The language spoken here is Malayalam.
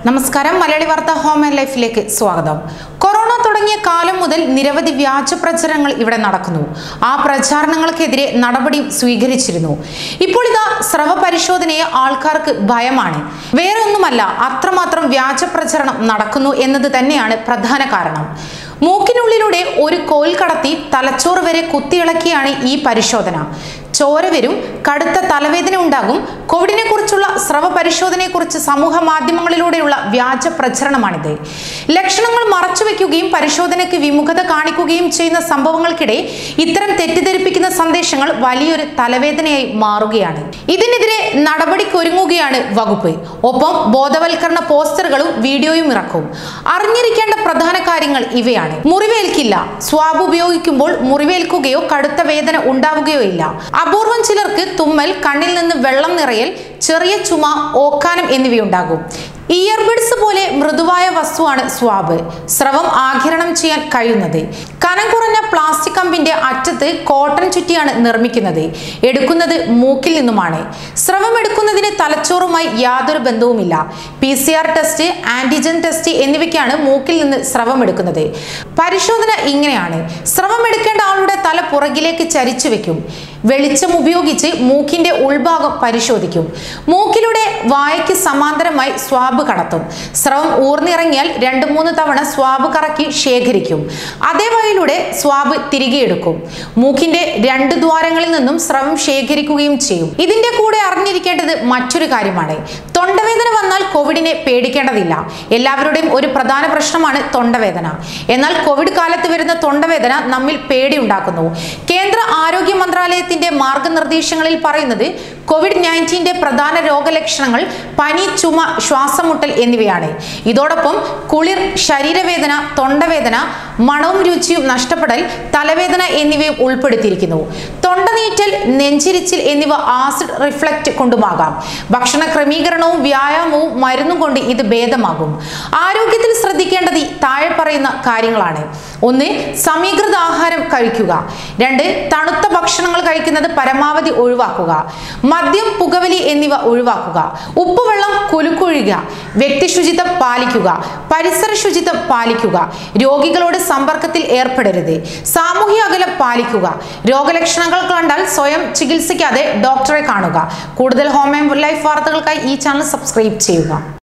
നമസ്കാരം മലയാളി വാർത്ത ഹോം ആൻഡ് ലൈഫിലേക്ക് സ്വാഗതം കൊറോണ തുടങ്ങിയ കാലം മുതൽ നിരവധി വ്യാജ പ്രചരണങ്ങൾ ഇവിടെ നടക്കുന്നു ആ പ്രചാരണങ്ങൾക്കെതിരെ നടപടി സ്വീകരിച്ചിരുന്നു ഇപ്പോൾ ഇതാ സ്രവ പരിശോധനയെ ആൾക്കാർക്ക് ഭയമാണ് വേറെ ഒന്നുമല്ല അത്രമാത്രം വ്യാജ പ്രചരണം നടക്കുന്നു എന്നത് തന്നെയാണ് പ്രധാന കാരണം മൂക്കിനുള്ളിലൂടെ ഒരു കോൽ കടത്തി തലച്ചോറ് വരെ കുത്തിയിളക്കിയാണ് ഈ പരിശോധന ചോര വരും കടുത്ത തലവേദന ഉണ്ടാകും കോവിഡിനെ കുറിച്ചുള്ള സ്രവ പരിശോധനയെക്കുറിച്ച് സമൂഹ മാധ്യമങ്ങളിലൂടെയുള്ള വ്യാജ പ്രചരണമാണിത് ലക്ഷണങ്ങൾ മറച്ചുവെക്കുകയും പരിശോധനയ്ക്ക് വിമുഖത കാണിക്കുകയും ചെയ്യുന്ന സംഭവങ്ങൾക്കിടെ ഇത്തരം തെറ്റിദ്ധരിപ്പിക്കുന്ന സന്ദേശങ്ങൾ വലിയൊരു തലവേദനയായി മാറുകയാണ് ഇതിനെതിരെ നടപടിക്കൊരുങ്ങുകയാണ് വകുപ്പ് ഒപ്പം ബോധവൽക്കരണ പോസ്റ്ററുകളും വീഡിയോയും ഇറക്കും അറിഞ്ഞിരിക്കേണ്ട പ്രധാന കാര്യങ്ങൾ ഇവയാണ് മുറിവേൽക്കില്ല സ്വാബ് ഉപയോഗിക്കുമ്പോൾ മുറിവേൽക്കുകയോ കടുത്ത വേദന ഉണ്ടാവുകയോ ഇല്ല അപൂർവം ചിലർക്ക് തുമ്മൽ കണ്ണിൽ നിന്ന് വെള്ളം നിറയൽ ചെറിയ ചുമ ഓക്കാനം എന്നിവയുണ്ടാകും ഇയർബഡ്സ് പോലെ മൃദുവായ വസ്തുവാണ് സ്വാബ് സ്രവം ആഗിരണം ചെയ്യാൻ കഴിയുന്നത് കനം കുറഞ്ഞ പ്ലാസ്റ്റിക് കമ്പിന്റെ അറ്റത്ത് കോട്ടൺ ചുറ്റിയാണ് നിർമ്മിക്കുന്നത് എടുക്കുന്നത് മൂക്കിൽ നിന്നുമാണ് സ്രവം എടുക്കുന്നതിന് തലച്ചോറുമായി യാതൊരു ബന്ധവുമില്ല P C R test antigen test എന്നിവയ്ക്കാണ് മൂക്കിൽ നിന്ന് സ്രവം എടുക്കുന്നത് പരിശോധന ഇങ്ങനെയാണ് സ്രവം എടുക്കേണ്ട ആളുടെ തല പുറകിലേക്ക് ചരിച്ചു വെക്കും വെളിച്ചം ഉപയോഗിച്ച് മൂക്കിന്റെ ഉൾഭാഗം പരിശോധിക്കും മൂക്കിലൂടെ വായയ്ക്ക് സമാന്തരമായി സ്വാബ് കടത്തും സ്രവം ഊർന്നിറങ്ങിയാൽ രണ്ട് മൂന്ന് തവണ സ്വാബ് കറക്കി ശേഖരിക്കും അതേ വഴിയിലൂടെ സ്വാബ് തിരികെ എടുക്കും മൂക്കിന്റെ രണ്ട് ദ്വാരങ്ങളിൽ നിന്നും സ്രവം ശേഖരിക്കുകയും ചെയ്യും ഇതിന്റെ കൂടെ അറിഞ്ഞിരിക്കേണ്ടത് മറ്റൊരു കാര്യമാണ് തൊണ്ടവേദന വന്നാൽ കോവിഡിനെ പേടിക്കേണ്ടതില്ല എല്ലാവരുടെയും ഒരു പ്രധാന പ്രശ്നമാണ് തൊണ്ടവേദന എന്നാൽ കോവിഡ് കാലത്ത് വരുന്ന തൊണ്ടവേദന നമ്മിൽ പേടിയുണ്ടാക്കുന്നു കേന്ദ്ര ആരോഗ്യ മന്ത്രാലയത്തിന്റെ മാർഗനിർദ്ദേശങ്ങളിൽ പറയുന്നത് കോവിഡ് നയൻറ്റീന്റെ പ്രധാന രോഗലക്ഷണങ്ങൾ പനി ചുമ ശ്വാസം മുട്ടൽ എന്നിവയാണ് ഇതോടൊപ്പം കുളിർ ശരീരവേദന തൊണ്ടവേദന മണവും രുചിയും നഷ്ടപ്പെടൽ തലവേദന എന്നിവയും ഉൾപ്പെടുത്തിയിരിക്കുന്നു തൊണ്ടനീറ്റൽ നെഞ്ചിരിച്ചിൽ എന്നിവ ആസിഡ് റിഫ്ലക്റ്റ് കൊണ്ടുമാകാം ഭക്ഷണ ക്രമീകരണവും വ്യായാമവും മരുന്നും കൊണ്ട് ഇത് ഭേദമാകും ആരോഗ്യത്തിൽ ശ്രദ്ധിക്കേണ്ടത് ഈ താഴെ പറയുന്ന കാര്യങ്ങളാണ് ഒന്ന് സമീകൃത ആഹാരം കഴിക്കുക രണ്ട് തണുത്ത ഭക്ഷണങ്ങൾ കഴിക്കുന്നത് പരമാവധി ഒഴിവാക്കുക മദ്യം പുകവലി എന്നിവ ഒഴിവാക്കുക ഉപ്പുവെള്ളം കുലുക്കൊഴുകുക വ്യക്തി ശുചിത്വം പാലിക്കുക പരിസര ശുചിത്വം പാലിക്കുക രോഗികളോട് സമ്പർക്കത്തിൽ ഏർപ്പെടരുത് സാമൂഹ്യ അകലം പാലിക്കുക രോഗലക്ഷണങ്ങൾ കണ്ടാൽ സ്വയം ചികിത്സിക്കാതെ ഡോക്ടറെ കാണുക കൂടുതൽ ഹോം ആൻഡ് ലൈഫ് വാർത്തകൾക്കായി ഈ ചാനൽ സബ്സ്ക്രൈബ് ചെയ്യുക